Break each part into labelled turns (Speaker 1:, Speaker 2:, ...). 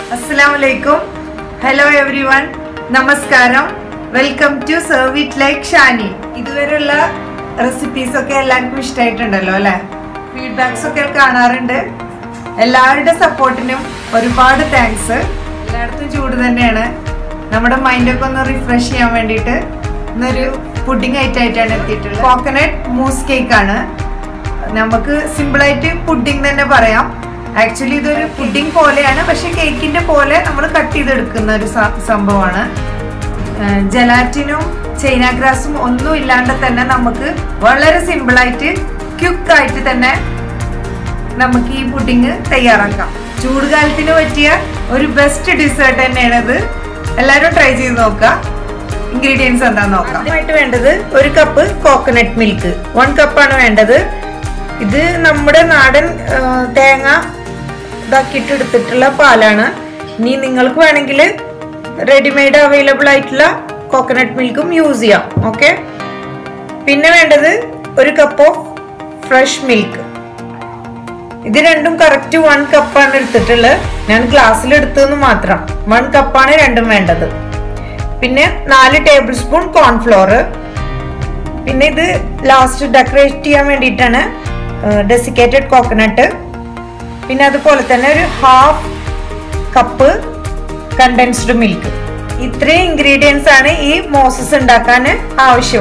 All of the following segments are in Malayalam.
Speaker 1: അസ്സലാമലൈക്കും ഹലോ എവ്രി വൺ നമസ്കാരം welcome to serve it like Shani ഇതുവരെയുള്ള റെസിപ്പീസ് ഒക്കെ എല്ലാവർക്കും ഇഷ്ടമായിട്ടുണ്ടല്ലോ അല്ലെ ഫീഡ്ബാക്സ് ഒക്കെ കാണാറുണ്ട് എല്ലാവരുടെ സപ്പോർട്ടിനും ഒരുപാട് താങ്ക്സ് എല്ലായിടത്തും ചൂട് തന്നെയാണ് നമ്മുടെ മൈൻഡൊക്കെ ഒന്ന് റിഫ്രഷ് ചെയ്യാൻ വേണ്ടിയിട്ട് ഇന്നൊരു പുഡിംഗ് ആയിട്ടായിട്ടാണ് എത്തിയിട്ടുള്ളത് കോക്കനട്ട് മൂസ് കേക്ക് ആണ് നമുക്ക് സിമ്പിളായിട്ട് പുഡിംഗ് തന്നെ പറയാം ആക്ച്വലി ഇതൊരു പുഡിംഗ് പോലെയാണ് പക്ഷെ കേക്കിന്റെ പോലെ നമ്മൾ കട്ട് ചെയ്തെടുക്കുന്ന ഒരു സ- സംഭവമാണ് ജലാറ്റിനും ചൈന ഗ്രാസും ഒന്നും ഇല്ലാണ്ട് തന്നെ നമുക്ക് വളരെ സിമ്പിളായിട്ട് ക്യുക്കായിട്ട് തന്നെ നമുക്ക് ഈ പുഡിംഗ് തയ്യാറാക്കാം ചൂടുകാലത്തിന് പറ്റിയ ഒരു ബെസ്റ്റ് ഡിസേർട്ട് തന്നെയാണിത് എല്ലാവരും ട്രൈ ചെയ്ത് നോക്കുക ഇൻഗ്രീഡിയൻസ് എന്താന്ന് നോക്കാം ആദ്യമായിട്ട് വേണ്ടത് ഒരു കപ്പ് കോക്കനട്ട് മിൽക്ക് വൺ കപ്പാണ് വേണ്ടത് ഇത് നമ്മുടെ നാടൻ ആ, തേങ്ങ ഇതാക്കിയിട്ട് എടുത്തിട്ടുള്ള പാലാണ് ഇനി നിങ്ങൾക്ക് വേണമെങ്കിൽ റെഡിമെയ്ഡ് അവൈലബിൾ ആയിട്ടുള്ള കോക്കനട്ട് മിൽക്കും യൂസ് ചെയ്യാം ഓക്കെ പിന്നെ വേണ്ടത് ഒരു കപ്പ് ഓഫ് ഫ്രഷ് മിൽക്ക് ഇത് രണ്ടും കറക്റ്റ് വൺ കപ്പാണ് എടുത്തിട്ടുള്ളത് ഞാൻ ഗ്ലാസ്സിൽ എടുത്തതെന്ന് മാത്രം വൺ കപ്പാണ് രണ്ടും വേണ്ടത് പിന്നെ നാല് ടേബിൾ സ്പൂൺ കോൺഫ്ലോർ പിന്നെ ഇത് ലാസ്റ്റ് ഡെക്കറേറ്റ് ചെയ്യാൻ വേണ്ടിയിട്ടാണ് ഡെസിക്കേറ്റഡ് കോക്കനട്ട് പിന്നെ അതുപോലെ തന്നെ ഒരു ഹാഫ് കപ്പ് കണ്ടൻസ്ഡ് മിൽക്ക് ഇത്രയും ഇൻഗ്രീഡിയൻസ് ആണ് ഈ മോസസ് ഉണ്ടാക്കാൻ ആവശ്യം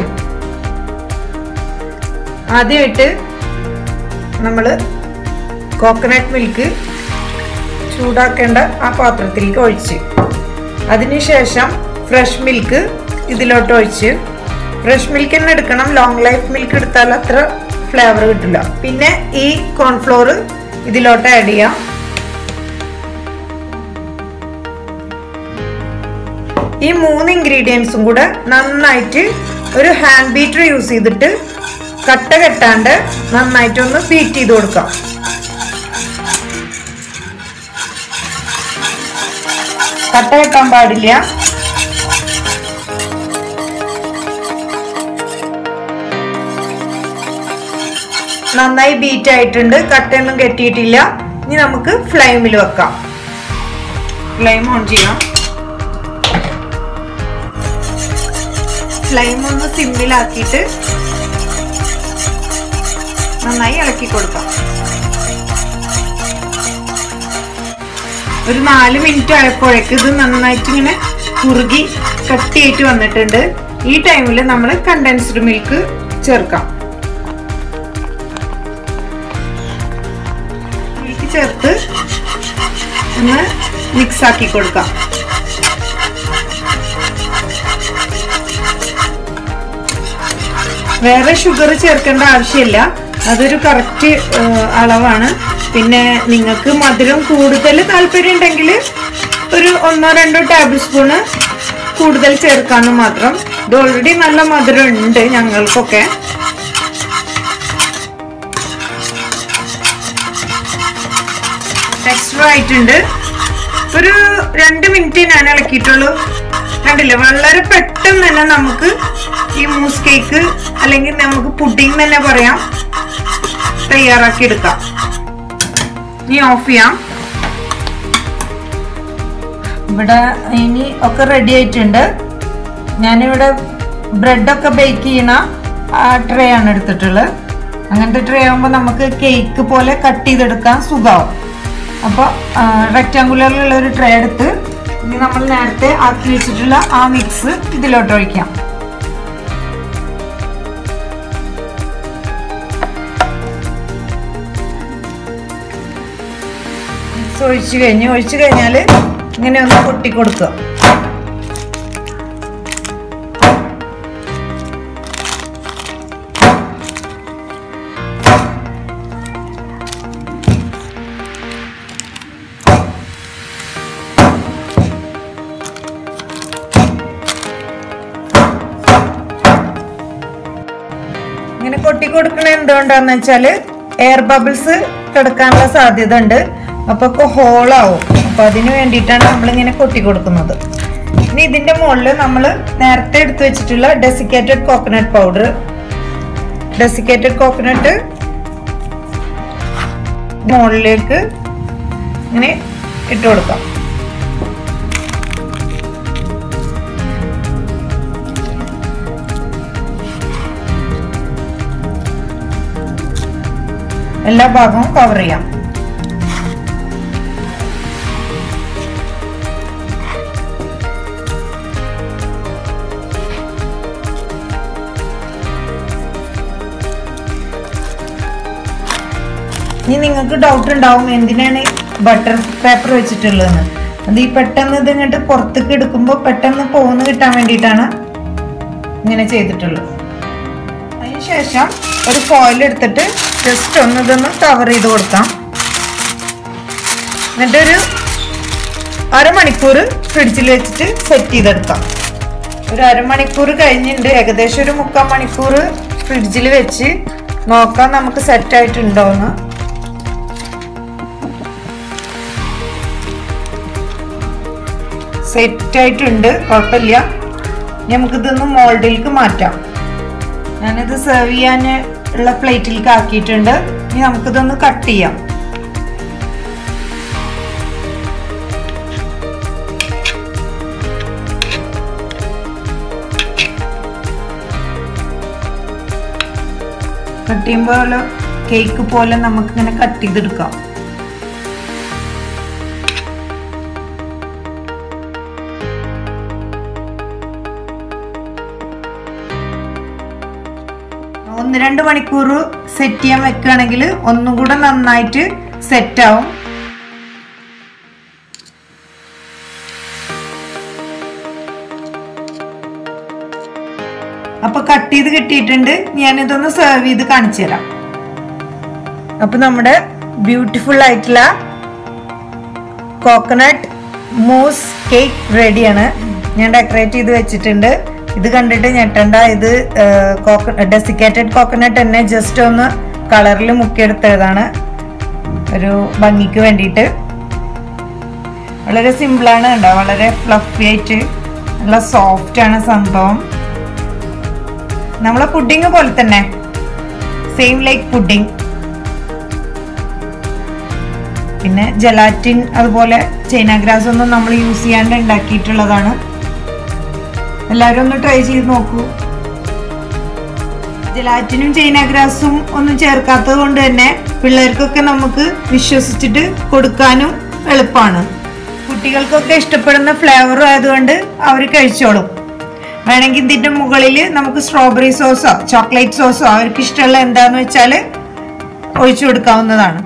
Speaker 1: ആദ്യമായിട്ട് നമ്മൾ കോക്കനട്ട് മിൽക്ക് ചൂടാക്കേണ്ട ആ പാത്രത്തിലേക്ക് ഒഴിച്ച് അതിനുശേഷം ഫ്രഷ് മിൽക്ക് ഇതിലോട്ട് ഒഴിച്ച് ഫ്രഷ് മിൽക്ക് തന്നെ എടുക്കണം ലോങ് ലൈഫ് മിൽക്ക് എടുത്താൽ അത്ര ഫ്ലേവർ കിട്ടില്ല പിന്നെ ഈ കോൺഫ്ലോർ ഇതിലോട്ട് ആഡ് ചെയ്യാം ഈ മൂന്ന് ഇൻഗ്രീഡിയൻസും കൂടെ നന്നായിട്ട് ഒരു ഹാൻഡ് ബീറ്റർ യൂസ് ചെയ്തിട്ട് കട്ട കെട്ടാണ്ട് നന്നായിട്ടൊന്ന് ബീറ്റ് ചെയ്ത് കൊടുക്കാം കട്ട കെട്ടാൻ പാടില്ല നന്നായി ബീറ്റ് ആയിട്ടുണ്ട് കട്ടയൊന്നും കെട്ടിയിട്ടില്ല ഇനി നമുക്ക് ഫ്ലെയിമിൽ വെക്കാം ഫ്ലെയിം ഓൺ ചെയ്യാം ഫ്ലെയിം ഒന്ന് സിമ്മിലാക്കിയിട്ട് നന്നായി ഇളക്കി കൊടുക്കാം ഒരു നാല് മിനിറ്റ് ആയപ്പോഴേക്ക് ഇത് നന്നായിട്ട് ഇങ്ങനെ കുറുകി കട്ടിയായിട്ട് വന്നിട്ടുണ്ട് ഈ ടൈമിൽ നമ്മൾ കണ്ടൻസ്ഡ് മിൽക്ക് ചേർക്കാം മിൽക്ക് ചേർത്ത് ഒന്ന് മിക്സ് ആക്കി കൊടുക്കാം വേറെ ഷുഗർ ചേർക്കേണ്ട ആവശ്യമില്ല അതൊരു കറക്റ്റ് അളവാണ് പിന്നെ നിങ്ങൾക്ക് മധുരം കൂടുതൽ താല്പര്യം ഉണ്ടെങ്കിൽ ഒരു ഒന്നോ രണ്ടോ ടേബിൾ സ്പൂണ് കൂടുതൽ ചേർക്കാന്ന് മാത്രം ഇത് ഓൾറെഡി നല്ല മധുരം ഉണ്ട് ഞങ്ങൾക്കൊക്കെ ടെക്സ്ചർ ആയിട്ടുണ്ട് ഒരു രണ്ട് മിനിറ്റ് ഞാൻ ഇളക്കിയിട്ടുള്ളൂ കണ്ടില്ലേ വളരെ പെട്ടെന്ന് തന്നെ നമുക്ക് ഈ മൂസ് കേക്ക് അല്ലെങ്കിൽ നമുക്ക് പുഡിംഗ് തന്നെ പറയാം തയ്യാറാക്കി എടുക്കാം ഇനി ഓഫ് ചെയ്യാം ഇവിടെ ഇനി ഒക്കെ റെഡി ആയിട്ടുണ്ട് ഞാനിവിടെ ബ്രെഡൊക്കെ ബേക്ക് ചെയ്യണ ആ ട്രേ ആണ് എടുത്തിട്ടുള്ളത് അങ്ങനത്തെ ട്രേ ആകുമ്പോൾ നമുക്ക് കേക്ക് പോലെ കട്ട് ചെയ്തെടുക്കാൻ സുഖമാവും അപ്പോൾ റെക്റ്റാങ്കുലറിലുള്ള ഒരു ട്രേ എടുത്ത് ഇനി നമ്മൾ നേരത്തെ ആക്കി വെച്ചിട്ടുള്ള ആ മിക്സ് ഇതിലോട്ട് ഒഴിക്കാം മിക്സ് ഒഴിച്ച് കഴിഞ്ഞ് ഒഴിച്ച് കഴിഞ്ഞാൽ ഇങ്ങനെ ഒന്ന് കൊട്ടി കൊടുക്കുക ഇങ്ങനെ കൊട്ടി കൊടുക്കണ എന്തുകൊണ്ടാന്ന് വെച്ചാല് എയർ ബബിൾസ് കിടക്കാനുള്ള സാധ്യത ഉണ്ട് അപ്പൊ ഒക്കെ ഹോളാവും അപ്പൊ അതിന് വേണ്ടിയിട്ടാണ് നമ്മൾ ഇങ്ങനെ കൊട്ടി കൊടുക്കുന്നത് ഇനി ഇതിന്റെ മുകളിൽ നമ്മൾ നേരത്തെ എടുത്തു വെച്ചിട്ടുള്ള desiccated coconut powder desiccated coconut മുകളിലേക്ക് ഇങ്ങനെ ഇട്ട് കൊടുക്കാം എല്ലാ ഭാഗവും കവർ ചെയ്യാം ഇനി നിങ്ങൾക്ക് ഡൗട്ട് ഉണ്ടാവും എന്തിനാണ് ബട്ടർ പേപ്പർ വെച്ചിട്ടുള്ളതെന്ന് അത് ഈ പെട്ടെന്ന് ഇത് ഇങ്ങോട്ട് പുറത്തേക്ക് എടുക്കുമ്പോൾ പെട്ടെന്ന് പോന്ന് കിട്ടാൻ വേണ്ടിയിട്ടാണ് ഇങ്ങനെ ചെയ്തിട്ടുള്ളത് അതിനുശേഷം ഒരു ഫോയിൽ എടുത്തിട്ട് ജസ്റ്റ് ഒന്ന് ഇതൊന്ന് കവർ ചെയ്ത് കൊടുക്കാം എന്നിട്ടൊരു അരമണിക്കൂർ ഫ്രിഡ്ജിൽ വെച്ചിട്ട് സെറ്റ് ചെയ്തെടുക്കാം ഒരു അരമണിക്കൂർ കഴിഞ്ഞിട്ടുണ്ട് ഏകദേശം ഒരു മുക്കാൽ മണിക്കൂർ ഫ്രിഡ്ജിൽ വെച്ച് നോക്കാം നമുക്ക് സെറ്റ് ആയിട്ടുണ്ടോ എന്ന് സെറ്റ് ആയിട്ടുണ്ട് കുഴപ്പമില്ല നമുക്കിതൊന്ന് മോൾഡിലേക്ക് മാറ്റാം ഞാനിത് സെർവ് ചെയ്യാൻ ഉള്ള പ്ലേറ്റിലേക്ക് ആക്കിയിട്ടുണ്ട് ഇനി നമുക്കിതൊന്ന് കട്ട് ചെയ്യാം കട്ട് ചെയ്യുമ്പോൾ കേക്ക് പോലെ നമുക്കിങ്ങനെ കട്ട് ചെയ്തെടുക്കാം ഒന്ന് രണ്ട് മണിക്കൂർ സെറ്റ് ചെയ്യാൻ വെക്കുകയാണെങ്കിൽ ഒന്നും കൂടെ നന്നായിട്ട് സെറ്റ് ആവും അപ്പൊ കട്ട് ചെയ്ത് കിട്ടിയിട്ടുണ്ട് ഞാനിതൊന്ന് സെർവ് ചെയ്ത് കാണിച്ചു തരാം അപ്പൊ നമ്മുടെ ബ്യൂട്ടിഫുൾ ആയിട്ടുള്ള കോക്കനട്ട് മൂസ് കേക്ക് റെഡിയാണ് ഞാൻ ഡെക്കറേറ്റ് ചെയ്ത് വെച്ചിട്ടുണ്ട് ഇത് കണ്ടിട്ട് ഞെട്ടണ്ട ഇത് ഡെസിക്കേറ്റഡ് കോക്കനട്ട് തന്നെ ജസ്റ്റ് ഒന്ന് കളറിൽ മുക്കിയെടുത്തതാണ് ഒരു ഭംഗിക്ക് വേണ്ടിയിട്ട് വളരെ സിമ്പിളാണ് കണ്ടോ വളരെ ഫ്ലഫി ആയിട്ട് നല്ല സോഫ്റ്റ് ആണ് സംഭവം നമ്മളെ പുഡിങ് പോലെ തന്നെ സെയിം ലൈക്ക് പുഡിങ് പിന്നെ ജലാറ്റിൻ അതുപോലെ ചൈന ഗ്രാസ് ഒന്നും നമ്മൾ യൂസ് ചെയ്യാണ്ട് ഉണ്ടാക്കിയിട്ടുള്ളതാണ് എല്ലാവരും ഒന്ന് ട്രൈ ചെയ്ത് നോക്കൂ ജലാറ്റിനും ചൈന ഗ്രാസും ഒന്നും ചേർക്കാത്തത് കൊണ്ട് തന്നെ പിള്ളേർക്കൊക്കെ നമുക്ക് വിശ്വസിച്ചിട്ട് കൊടുക്കാനും എളുപ്പമാണ് കുട്ടികൾക്കൊക്കെ ഇഷ്ടപ്പെടുന്ന ഫ്ലേവറും ആയതുകൊണ്ട് അവർ കഴിച്ചോളും വേണമെങ്കിൽ ഇതിന്റെ മുകളിൽ നമുക്ക് സ്ട്രോബെറി സോസോ ചോക്ലേറ്റ് സോസോ അവർക്ക് ഇഷ്ടമുള്ള എന്താന്ന് വെച്ചാൽ ഒഴിച്ചു കൊടുക്കാവുന്നതാണ്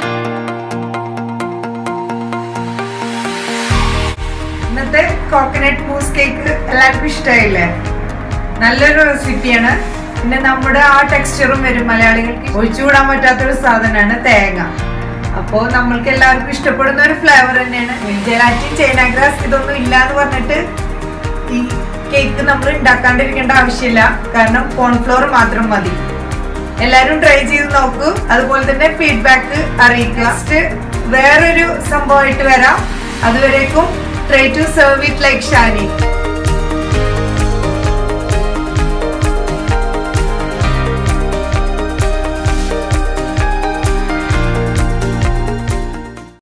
Speaker 1: ഇന്നത്തെ കോക്കനട്ട് മൂസ് കേക്ക് എല്ലാവർക്കും ഇഷ്ടമായില്ലേ നല്ലൊരു റെസിപ്പിയാണ് പിന്നെ നമ്മുടെ ആ ടെക്സ്ചറും വരും മലയാളികൾക്ക് ഒഴിച്ചുകൂടാൻ പറ്റാത്തൊരു സാധനമാണ് തേങ്ങ അപ്പോൾ നമ്മൾക്ക് എല്ലാവർക്കും ഇഷ്ടപ്പെടുന്ന ഒരു ഫ്ലേവർ തന്നെയാണ് ജലാറ്റിൻ ചൈന ഗ്രാസ് ഇതൊന്നും ഇല്ല എന്ന് പറഞ്ഞിട്ട് ഈ കേക്ക് നമ്മൾ ഉണ്ടാക്കാണ്ടിരിക്കേണ്ട ആവശ്യമില്ല കാരണം കോൺഫ്ലോർ മാത്രം മതി എല്ലാവരും ട്രൈ ചെയ്ത് നോക്കൂ അതുപോലെ തന്നെ ഫീഡ്ബാക്ക് അറിയിക്കുക നെക്സ്റ്റ് വേറൊരു സംഭവമായിട്ട് വരാം അതുവരേക്കും try to serve it like Shani